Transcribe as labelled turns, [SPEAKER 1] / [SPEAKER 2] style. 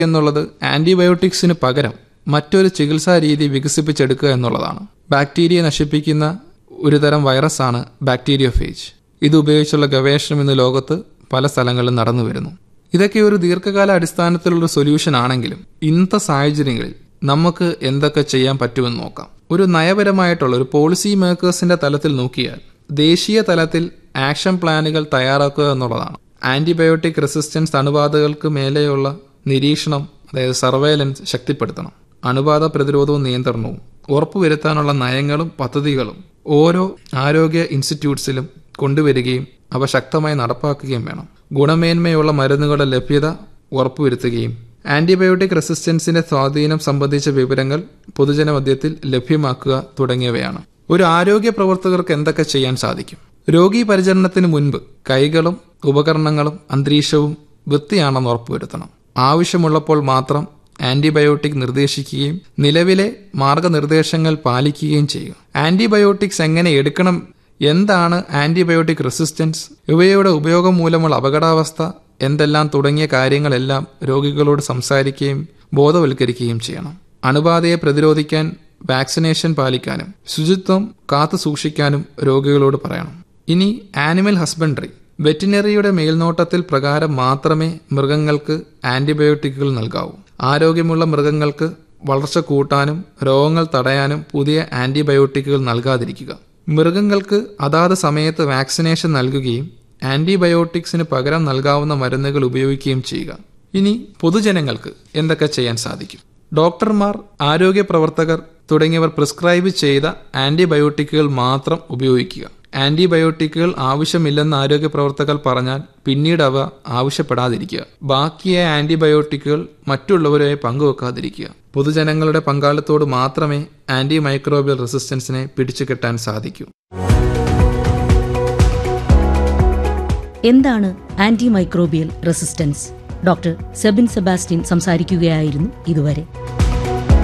[SPEAKER 1] എന്നുള്ളത് ആന്റിബയോട്ടിക്സിന് പകരം മറ്റൊരു ചികിത്സാ രീതി വികസിപ്പിച്ചെടുക്കുക എന്നുള്ളതാണ് ബാക്ടീരിയ നശിപ്പിക്കുന്ന ഒരുതരം വൈറസാണ് ബാക്ടീരിയോഫേജ് ഇത് ഉപയോഗിച്ചുള്ള ഗവേഷണം ഇന്ന് ലോകത്ത് പല സ്ഥലങ്ങളിലും നടന്നു വരുന്നു ഇതൊക്കെ ഒരു ദീർഘകാല അടിസ്ഥാനത്തിലുള്ള സൊല്യൂഷൻ ആണെങ്കിലും ഇന്നത്തെ സാഹചര്യങ്ങളിൽ നമുക്ക് എന്തൊക്കെ ചെയ്യാൻ പറ്റുമെന്ന് നോക്കാം ഒരു നയപരമായിട്ടുള്ള ഒരു പോളിസി മേക്കേഴ്സിന്റെ തലത്തിൽ നോക്കിയാൽ ദേശീയ തലത്തിൽ ആക്ഷൻ പ്ലാനുകൾ തയ്യാറാക്കുക എന്നുള്ളതാണ് ആന്റിബയോട്ടിക് റെസിസ്റ്റൻസ് അണുബാധകൾക്ക് മേലെയുള്ള നിരീക്ഷണം അതായത് സർവേലൻസ് ശക്തിപ്പെടുത്തണം അണുബാധ പ്രതിരോധവും നിയന്ത്രണവും ഉറപ്പുവരുത്താനുള്ള നയങ്ങളും പദ്ധതികളും ഓരോ ആരോഗ്യ ഇൻസ്റ്റിറ്റ്യൂട്ട്സിലും കൊണ്ടുവരികയും അവ ശക്തമായി നടപ്പാക്കുകയും വേണം ഗുണമേന്മയുള്ള മരുന്നുകളുടെ ലഭ്യത ഉറപ്പുവരുത്തുകയും ആന്റിബയോട്ടിക് റെസിസ്റ്റൻസിന്റെ സ്വാധീനം സംബന്ധിച്ച വിവരങ്ങൾ പൊതുജനമധ്യത്തിൽ ലഭ്യമാക്കുക തുടങ്ങിയവയാണ് ഒരു ആരോഗ്യ പ്രവർത്തകർക്ക് എന്തൊക്കെ ചെയ്യാൻ സാധിക്കും രോഗി പരിചരണത്തിന് മുൻപ് കൈകളും ഉപകരണങ്ങളും അന്തരീക്ഷവും വൃത്തിയാണെന്ന് ഉറപ്പുവരുത്തണം ആവശ്യമുള്ളപ്പോൾ മാത്രം ആന്റിബയോട്ടിക് നിർദ്ദേശിക്കുകയും നിലവിലെ മാർഗനിർദ്ദേശങ്ങൾ പാലിക്കുകയും ചെയ്യുക ആന്റിബയോട്ടിക്സ് എങ്ങനെ എടുക്കണം എന്താണ് ആന്റിബയോട്ടിക് റെസിസ്റ്റൻസ് ഇവയുടെ ഉപയോഗം മൂലമുള്ള അപകടാവസ്ഥ എന്തെല്ലാം തുടങ്ങിയ കാര്യങ്ങളെല്ലാം രോഗികളോട് സംസാരിക്കുകയും ബോധവൽക്കരിക്കുകയും ചെയ്യണം അണുബാധയെ പ്രതിരോധിക്കാൻ വാക്സിനേഷൻ പാലിക്കാനും ശുചിത്വം കാത്തു സൂക്ഷിക്കാനും രോഗികളോട് പറയണം ഇനി ആനിമൽ ഹസ്ബൻഡറി വെറ്റിനറിയുടെ മേൽനോട്ടത്തിൽ പ്രകാരം മാത്രമേ മൃഗങ്ങൾക്ക് ആന്റിബയോട്ടിക്കുകൾ നൽകാവൂ ആരോഗ്യമുള്ള മൃഗങ്ങൾക്ക് വളർച്ച കൂട്ടാനും രോഗങ്ങൾ തടയാനും പുതിയ ആന്റിബയോട്ടിക്കുകൾ നൽകാതിരിക്കുക മൃഗങ്ങൾക്ക് അതാത് സമയത്ത് വാക്സിനേഷൻ നൽകുകയും ആന്റിബയോട്ടിക്സിന് പകരം നൽകാവുന്ന മരുന്നുകൾ ഉപയോഗിക്കുകയും ചെയ്യുക ഇനി പൊതുജനങ്ങൾക്ക് എന്തൊക്കെ ചെയ്യാൻ സാധിക്കും ഡോക്ടർമാർ ആരോഗ്യ പ്രവർത്തകർ തുടങ്ങിയവർ പ്രിസ്ക്രൈബ് ചെയ്ത ആന്റിബയോട്ടിക്കുകൾ മാത്രം ഉപയോഗിക്കുക ആന്റിബയോട്ടിക്കുകൾ ആവശ്യമില്ലെന്ന് ആരോഗ്യ പ്രവർത്തകർ പറഞ്ഞാൽ പിന്നീട് അവ ആവശ്യപ്പെടാതിരിക്കുക ബാക്കിയായ ആന്റിബയോട്ടിക്കുകൾ മറ്റുള്ളവരുമായി പങ്കുവെക്കാതിരിക്കുക പൊതുജനങ്ങളുടെ പങ്കാളിത്തോട് മാത്രമേ ആന്റി മൈക്രോബിയൽ റെസിസ്റ്റൻസിനെ പിടിച്ചുകെട്ടാൻ സാധിക്കൂ
[SPEAKER 2] എന്താണ് anti microbial resistance doctor Sebin Sebastian സംസാരിക്കുകയായിരുന്നു ഇതുവരെ